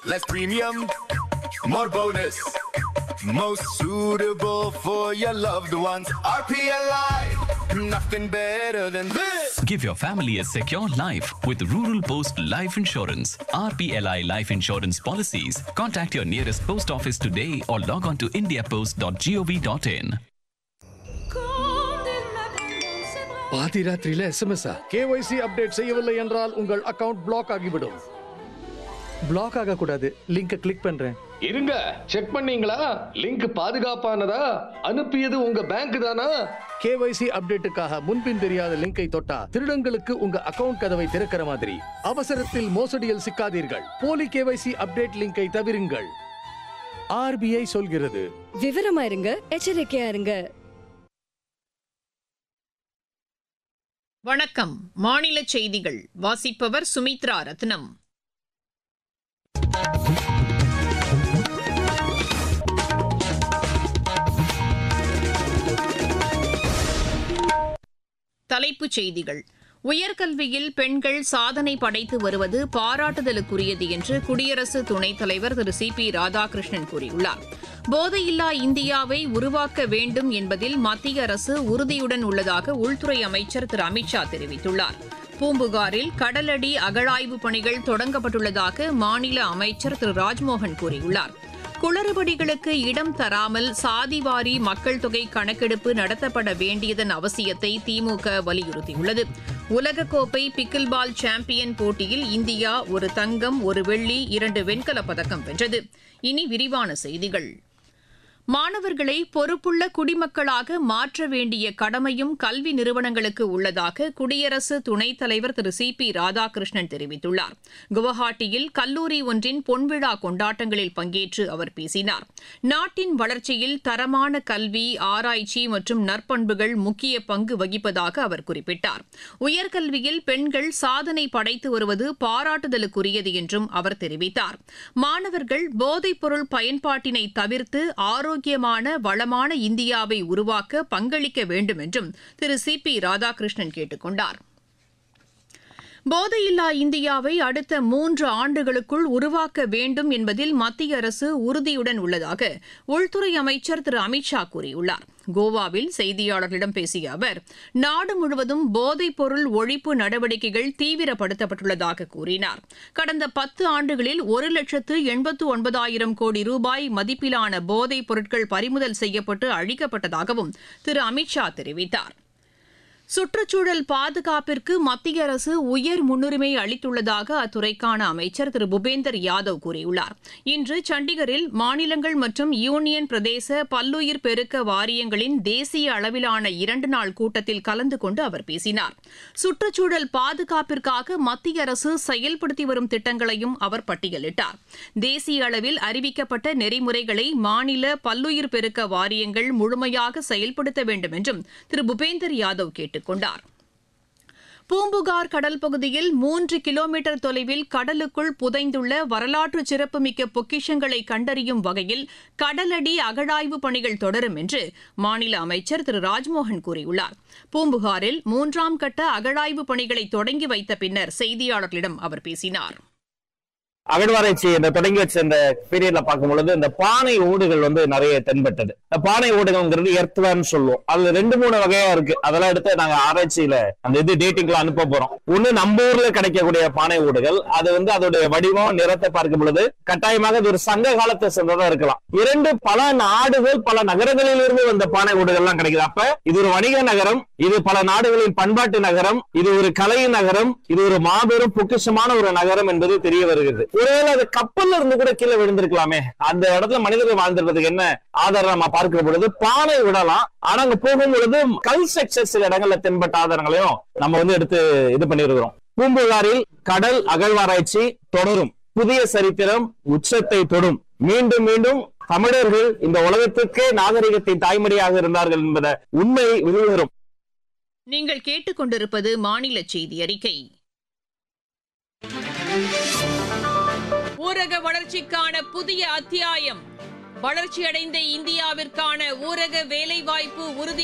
less premium, more bonus. Most suitable for your loved ones. RPLI, nothing better than this. Give your family a secure life with Rural Post Life Insurance. RPLI Life Insurance policies. Contact your nearest post office today or log on to indiapost.gov.in. பாதி ராத்திரியில SMS KYC update செய்யவில்லை என்றால் உங்கள் account black ஆகிவிடும் black ஆக கூடாது லிங்கை click பண்றேன் இருங்க செக் பண்ணீங்களா லிங்க் பாதுகாப்பானதா அனுப்பியது உங்க பேங்க் தானா கேஒய்சி அப்டேட்டுக்காக முன்பின் தெரியாத லிங்கை தொட்டா திருடங்களுக்கு உங்க அக்கவுண்ட் கதவை திறக்கிற மாதிரி அவசரத்தில் மோசடியில் சிக்காதீர்கள் போலி கேஒய்சி அப்டேட் லிங்கை தவிருங்கள் ஆர்பிஐ சொல்கிறது விவரமா இருங்க எச்சரிக்கையா இருங்க வணக்கம் மாநில செய்திகள் வாசிப்பவர் சுமித்ரா ரத்னம் தலைப்புச் செய்திகள் உயர்கல்வியில் பெண்கள் சாதனை படைத்து வருவது பாராட்டுதலுக்குரியது என்று குடியரசு துணைத் தலைவர் திரு சி பி ராதாகிருஷ்ணன் கூறியுள்ளார் போதையில்லா இந்தியாவை உருவாக்க வேண்டும் என்பதில் மத்திய அரசு உறுதியுடன் உள்ளதாக உள்துறை அமைச்சர் திரு அமித்ஷா தெரிவித்துள்ளார் பூம்புகாரில் கடலடி அகழாய்வு பணிகள் தொடங்கப்பட்டுள்ளதாக மாநில அமைச்சர் திரு ராஜ்மோகன் கூறியுள்ளார் குளறுபடிகளுக்கு இடம் தராமல் சாதிவாரி மக்கள் தொகை கணக்கெடுப்பு நடத்தப்பட வேண்டியதன் அவசியத்தை திமுக வலியுறுத்தியுள்ளது உலகக்கோப்பை பிக்கில் பால் சாம்பியன் போட்டியில் இந்தியா ஒரு தங்கம் ஒரு வெள்ளி இரண்டு வெண்கலப் பதக்கம் வென்றது இனி விரிவான செய்திகள் மாணவர்களை பொறுப்புள்ள குடிமக்களாக மாற்ற வேண்டிய கடமையும் கல்வி நிறுவனங்களுக்கு உள்ளதாக குடியரசு துணைத் தலைவர் திரு சி பி ராதாகிருஷ்ணன் தெரிவித்துள்ளார் குவஹாட்டியில் கல்லூரி ஒன்றின் பொன்விழா கொண்டாட்டங்களில் பங்கேற்று அவர் பேசினார் நாட்டின் வளர்ச்சியில் தரமான கல்வி ஆராய்ச்சி மற்றும் நற்பண்புகள் முக்கிய பங்கு வகிப்பதாக அவர் குறிப்பிட்டார் உயர்கல்வியில் பெண்கள் சாதனை படைத்து வருவது பாராட்டுதலுக்குரியது என்றும் அவர் தெரிவித்தார் மாணவர்கள் போதைப்பொருள் பயன்பாட்டினை தவிர்த்து ஆரோக்கியமான வளமான இந்தியாவை உருவாக்க பங்களிக்க வேண்டும் என்றும் திரு சி பி ராதாகிருஷ்ணன் கேட்டுக் கொண்டார் போதையில்லா இந்தியாவை அடுத்த மூன்று ஆண்டுகளுக்குள் உருவாக்க வேண்டும் என்பதில் மத்திய அரசு உறுதியுடன் உள்ளதாக உள்துறை அமைச்சர் திரு அமித்ஷா கூறியுள்ளார் கோவாவில் செய்தியாளர்களிடம் பேசிய அவர் நாடு முழுவதும் போதைப் பொருள் ஒழிப்பு நடவடிக்கைகள் தீவிரப்படுத்தப்பட்டுள்ளதாக கூறினார் கடந்த பத்து ஆண்டுகளில் ஒரு லட்சத்து எண்பத்து ஒன்பதாயிரம் கோடி ரூபாய் மதிப்பிலான போதைப் பொருட்கள் பறிமுதல் செய்யப்பட்டு அழிக்கப்பட்டதாகவும் திரு அமித்ஷா தெரிவித்தார் சுற்றுச்சூழல் பாதுகாப்பிற்கு மத்திய அரசு உயர் முன்னுரிமை அளித்துள்ளதாக அத்துறைக்கான அமைச்சர் திரு பூபேந்தர் யாதவ் கூறியுள்ளார் இன்று சண்டிகரில் மாநிலங்கள் மற்றும் யூனியன் பிரதேச பல்லுயிர் பெருக்க வாரியங்களின் தேசிய அளவிலான இரண்டு நாள் கூட்டத்தில் கலந்து கொண்டு அவர் பேசினார் சுற்றுச்சூழல் பாதுகாப்பிற்காக மத்திய அரசு செயல்படுத்தி வரும் திட்டங்களையும் அவர் பட்டியலிட்டார் தேசிய அளவில் அறிவிக்கப்பட்ட நெறிமுறைகளை மாநில பல்லுயிர் பெருக்க வாரியங்கள் முழுமையாக செயல்படுத்த வேண்டும் என்றும் திரு பூபேந்தர் யாதவ் கேட்டுக் கொண்டார் பூம்புகார் கடல் பகுதியில் மூன்று கிலோமீட்டர் தொலைவில் கடலுக்குள் புதைந்துள்ள வரலாற்று சிறப்புமிக்க பொக்கிஷங்களை கண்டறியும் வகையில் கடலடி அகழாய்வு பணிகள் தொடரும் என்று மாநில அமைச்சர் திரு ராஜ்மோகன் கூறியுள்ளார் பூம்புகாரில் மூன்றாம் கட்ட அகழாய்வு பணிகளை தொடங்கி வைத்த பின்னர் செய்தியாளர்களிடம் அவர் பேசினார் அகழ்வாராய்ச்சி இந்த தொடங்கி வச்ச இந்த பீரியட்ல பார்க்கும் பொழுது இந்த பானை ஓடுகள் வந்து நிறைய தென்பட்டது இந்த பானை ஓடுகள்ங்கிறது எர்த்வேர்னு சொல்லுவோம் அதுல ரெண்டு மூணு வகையா இருக்கு அதெல்லாம் எடுத்து நாங்க ஆராய்ச்சியில அந்த இது டேட்டிங்ல அனுப்ப போறோம் ஒண்ணு நம்ம ஊர்ல கிடைக்கக்கூடிய பானை ஓடுகள் அது வந்து அதோடைய வடிவம் நிறத்தை பார்க்கும் பொழுது கட்டாயமாக இது ஒரு சங்க காலத்தை சேர்ந்ததா இருக்கலாம் இரண்டு பல நாடுகள் பல நகரங்களில் இருந்து வந்த பானை ஓடுகள் எல்லாம் கிடைக்குது அப்ப இது ஒரு வணிக நகரம் இது பல நாடுகளின் பண்பாட்டு நகரம் இது ஒரு கலை நகரம் இது ஒரு மாபெரும் பொக்கிஷமான ஒரு நகரம் என்பது தெரிய வருகிறது ஒருவேளை அது கப்பல்ல இருந்து கூட கீழே விழுந்திருக்கலாமே அந்த இடத்துல மனிதர்கள் வாழ்ந்திருப்பதுக்கு என்ன ஆதாரம் நம்ம பார்க்கிற பொழுது பானை விடலாம் ஆனா அங்க போகும் பொழுது கல் ஸ்ட்ரக்சர் சில இடங்கள்ல தென்பட்ட ஆதாரங்களையும் நம்ம வந்து எடுத்து இது பண்ணிருக்கிறோம் பூம்புகாரில் கடல் அகழ்வாராய்ச்சி தொடரும் புதிய சரித்திரம் உச்சத்தை தொடும் மீண்டும் மீண்டும் தமிழர்கள் இந்த உலகத்துக்கே நாகரிகத்தின் தாய்மொழியாக இருந்தார்கள் என்பத உண்மை வெளிவரும் நீங்கள் கேட்டுக்கொண்டிருப்பது மாநில செய்தி அறிக்கை ஊரக வளர்ச்சிக்கான புதிய அத்தியாயம் வளர்ச்சியடைந்த இந்தியாவிற்கான ஊரக வேலைவாய்ப்பு உறுதி